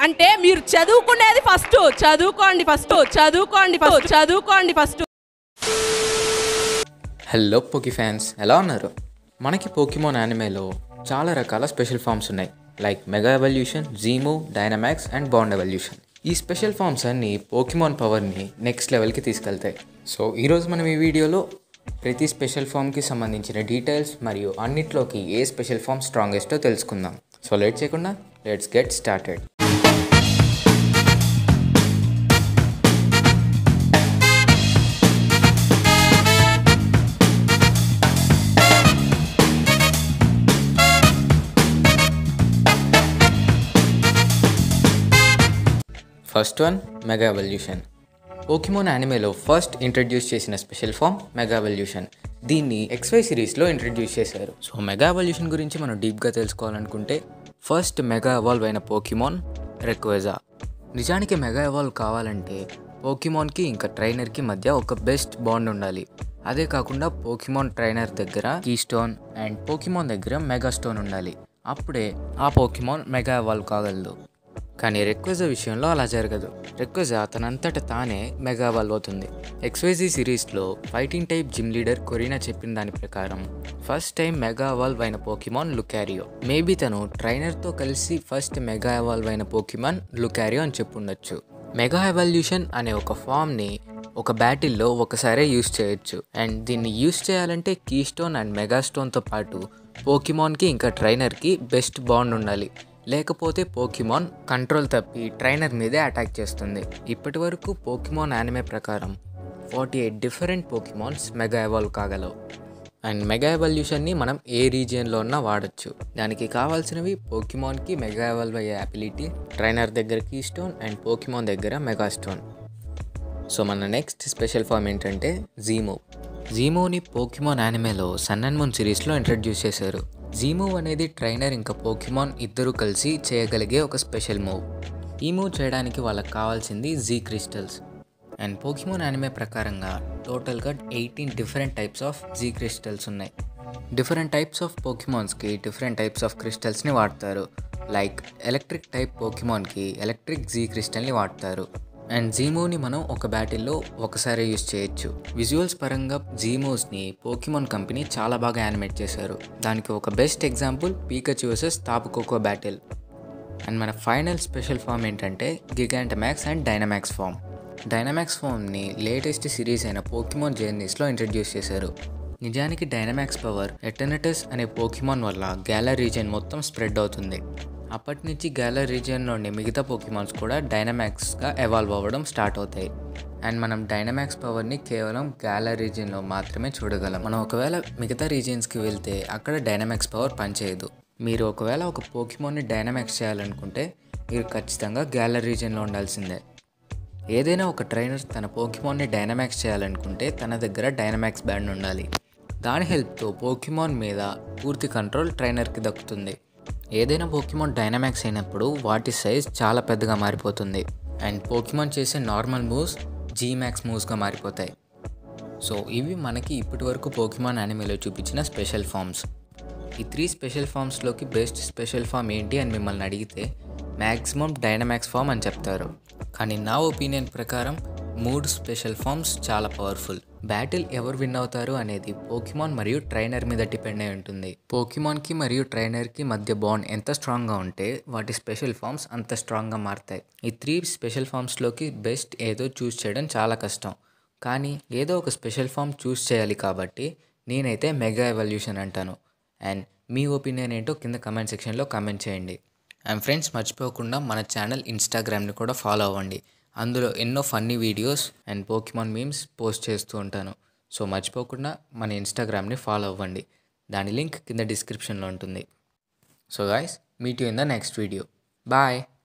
అంటే మీరు చదువుకునేది ఫస్ట్ చదువుకోండి ఫస్ట్ చదువుకోండి ఫస్ట్ చదువుకోండి ఫస్ట్ హలో పోకీ ఫ్యాన్స్ ఎలా ఉన్నారు మనకి పోకిమోన్ యానిమేలో చాలా రకాల స్పెషల్ ఫామ్స్ ఉన్నాయి like mega evolution Z move Dynamax and bond evolution ఈ స్పెషల్ ఫామ్స్ అన్ని పోకిమోన్ పవర్ని నెక్స్ట్ లెవెల్కి తీసుకెళ్తాయి సో ఈరోజు మనం ఈ వీడియోలో ప్రతి స్పెషల్ ఫామ్కి సంబంధించిన డీటెయిల్స్ మరియు అన్నిట్లోకి ఏ స్పెషల్ ఫామ్ స్ట్రాంగెస్టో తెలుసుకుందాం సో లేట్ చేయకుండా let's get started first one mega evolution Pokemon యానిమేలో ఫస్ట్ ఇంట్రడ్యూస్ చేసిన స్పెషల్ ఫామ్ మెగా ఎవల్యూషన్ దీన్ని ఎక్స్వై సిరీస్లో ఇంట్రడ్యూస్ చేశారు సో మెగా ఎవల్యూషన్ గురించి మనం డీప్గా తెలుసుకోవాలనుకుంటే ఫస్ట్ మెగా ఎవాల్వ్ అయిన పోకిమోన్ రెక్వెజా నిజానికి మెగా ఎవాల్వ్ కావాలంటే పోకిమోన్కి ఇంకా ట్రైనర్కి మధ్య ఒక బెస్ట్ బాండ్ ఉండాలి అదే కాకుండా పోకిమోన్ ట్రైనర్ దగ్గర కీ స్టోన్ అండ్ పోకిమోన్ దగ్గర మెగా స్టోన్ ఉండాలి అప్పుడే ఆ పోకిమోన్ మెగా ఎవాల్వ్ కాగలదు కానీ రెక్వెజా విషయంలో అలా జరగదు రెక్వెజా తనంతట తానే మెగా ఎవాల్వ్ అవుతుంది ఎక్స్వైజీ సిరీస్లో fighting type gym leader Korrina చెప్పిన దాని ప్రకారం ఫస్ట్ టైం మెగా ఎవాల్వ్ అయిన పోకిమాన్ లుకారియో మేబీ తను ట్రైనర్తో కలిసి ఫస్ట్ మెగా ఎవాల్వ్ అయిన పోకిమాన్ లుకారియో అని చెప్పుండొచ్చు మెగా ఎవల్యూషన్ అనే ఒక ఫామ్ని ఒక బ్యాటిల్లో ఒకసారే యూస్ చేయొచ్చు అండ్ దీన్ని యూస్ చేయాలంటే కీ స్టోన్ అండ్ మెగా స్టోన్తో పాటు పోకిమాన్కి ఇంకా ట్రైనర్కి బెస్ట్ బాండ్ ఉండాలి లేకపోతే పోకిమాన్ కంట్రోల్ తప్పి ట్రైనర్ మీదే అటాక్ చేస్తుంది ఇప్పటి వరకు పోకిమాన్ యానిమే ప్రకారం forty eight different Pokemons mega evolve కాగలవు అండ్ మెగా ఎవల్యూషన్ని మనం ఏ రీజియన్లో ఉన్నా వాడచ్చు దానికి కావాల్సినవి పోకిమాన్కి మెగా ఎవాల్వ్ అయ్యే అబిలిటీ ట్రైనర్ దగ్గర కీ స్టోన్ అండ్ పోకిమాన్ దగ్గర మెగా స్టోన్ సో మన నెక్స్ట్ స్పెషల్ ఫామ్ ఏంటంటే జీమో జీమోని పోకిమాన్ యానిమేలో సన్ అండ్ మూన్ సిరీస్లో ఇంట్రడ్యూస్ చేశారు జీమో అనేది ట్రైనర్ ఇంకా పోకిమాన్ ఇద్దరు కలిసి చేయగలిగే ఒక స్పెషల్ మూవ్ ఈ మూవ్ చేయడానికి వాళ్ళకి కావాల్సింది Z crystals and Pokemon anime ప్రకారంగా టోటల్గా eighteen different types of Z crystals ఉన్నాయి డిఫరెంట్ టైప్స్ ఆఫ్ పోకిమాన్స్కి డిఫరెంట్ టైప్స్ ఆఫ్ క్రిస్టల్స్ని వాడతారు లైక్ ఎలక్ట్రిక్ టైప్ పోకిమాన్కి ఎలక్ట్రిక్ జీ క్రిస్టల్ని వాడతారు అండ్ జీమోని మనం ఒక బ్యాటిల్లో ఒకసారి యూస్ చేయొచ్చు విజువల్స్ పరంగా జీమోస్ని పోకిమాన్ కంపెనీ చాలా బాగా యానిమేట్ చేశారు దానికి ఒక best example Pikachu versus Tapu Koko battle and మన ఫైనల్ స్పెషల్ ఫామ్ ఏంటంటే Gigantamax and Dynamax form Dynamax ఫామ్ని లేటెస్ట్ సిరీస్ అయిన పోకిమాన్ జర్నీస్లో ఇంట్రడ్యూస్ చేశారు నిజానికి డైనమాక్స్ పవర్ ఎటర్నటస్ అనే పోకిమాన్ వల్ల గ్యాలర్ రీజియన్ మొత్తం స్ప్రెడ్ అవుతుంది అప్పటి నుంచి గ్యాలర్ రీజియన్లోని మిగతా పోకిమాన్స్ కూడా డైనమాక్స్గా ఎవాల్వ్ అవ్వడం స్టార్ట్ అవుతాయి అండ్ మనం డైనమాక్స్ పవర్ని కేవలం గ్యాలర్ రీజియన్లో మాత్రమే చూడగలం మనం ఒకవేళ మిగతా రీజియన్స్కి వెళ్తే అక్కడ డైనమాక్స్ పవర్ పనిచేయదు మీరు ఒకవేళ ఒక పోకిమాన్ని డైనమాక్స్ చేయాలనుకుంటే మీరు ఖచ్చితంగా గ్యాలర్ రీజియన్లో ఉండాల్సిందే ఏదైనా ఒక ట్రైనర్ తన పోకిమాన్ని డైనమాక్స్ చేయాలనుకుంటే తన దగ్గర డైనమాక్స్ బ్యాండ్ ఉండాలి దాని హెల్ప్తో పోకిమాన్ మీద పూర్తి కంట్రోల్ ట్రైనర్కి దక్కుతుంది ఏదైనా పోకిమాన్ డైనమాక్స్ అయినప్పుడు వాటి సైజ్ చాలా పెద్దగా మారిపోతుంది అండ్ పోకిమాన్ చేసే నార్మల్ మూవ్స్ జీమాక్స్ మూవ్స్గా మారిపోతాయి సో ఇవి మనకి ఇప్పటి వరకు పోకిమాన్ యానిమేలో చూపించిన స్పెషల్ ఫామ్స్ ఈ త్రీ స్పెషల్ ఫామ్స్లోకి బెస్ట్ స్పెషల్ ఫామ్ ఏంటి అని మిమ్మల్ని అడిగితే మ్యాక్సిమం డైనమాక్స్ ఫామ్ అని చెప్తారు కానీ నా ఒపీనియన్ ప్రకారం మూడు స్పెషల్ ఫామ్స్ చాలా పవర్ఫుల్ బ్యాటిల్ ఎవరు విన్ అవుతారు అనేది పోకిమాన్ మరియు ట్రైనర్ మీద డిపెండ్ అయి ఉంటుంది పోకిమాన్కి మరియు ట్రైనర్కి మధ్య బాండ్ ఎంత స్ట్రాంగ్గా ఉంటే వాటి స్పెషల్ ఫామ్స్ అంత స్ట్రాంగ్గా మారుతాయి ఈ త్రీ స్పెషల్ ఫామ్స్లోకి బెస్ట్ ఏదో చూస్ చేయడం చాలా కష్టం కానీ ఏదో ఒక స్పెషల్ ఫామ్ చూస్ చేయాలి కాబట్టి నేనైతే మెగా ఎవల్యూషన్ అంటాను అండ్ మీ ఒపీనియన్ ఏంటో కింద కమెంట్ సెక్షన్లో కామెంట్ చేయండి అండ్ ఫ్రెండ్స్ మర్చిపోకుండా మన ఛానల్ ఇన్స్టాగ్రామ్ని కూడా ఫాలో అవ్వండి అందులో ఎన్నో funny videos and Pokemon memes post చేస్తూ ఉంటాను సో మర్చిపోకుండా మన ఇన్స్టాగ్రామ్ని ఫాలో అవ్వండి దాని లింక్ కింద డిస్క్రిప్షన్లో ఉంటుంది so guys meet you in the next video bye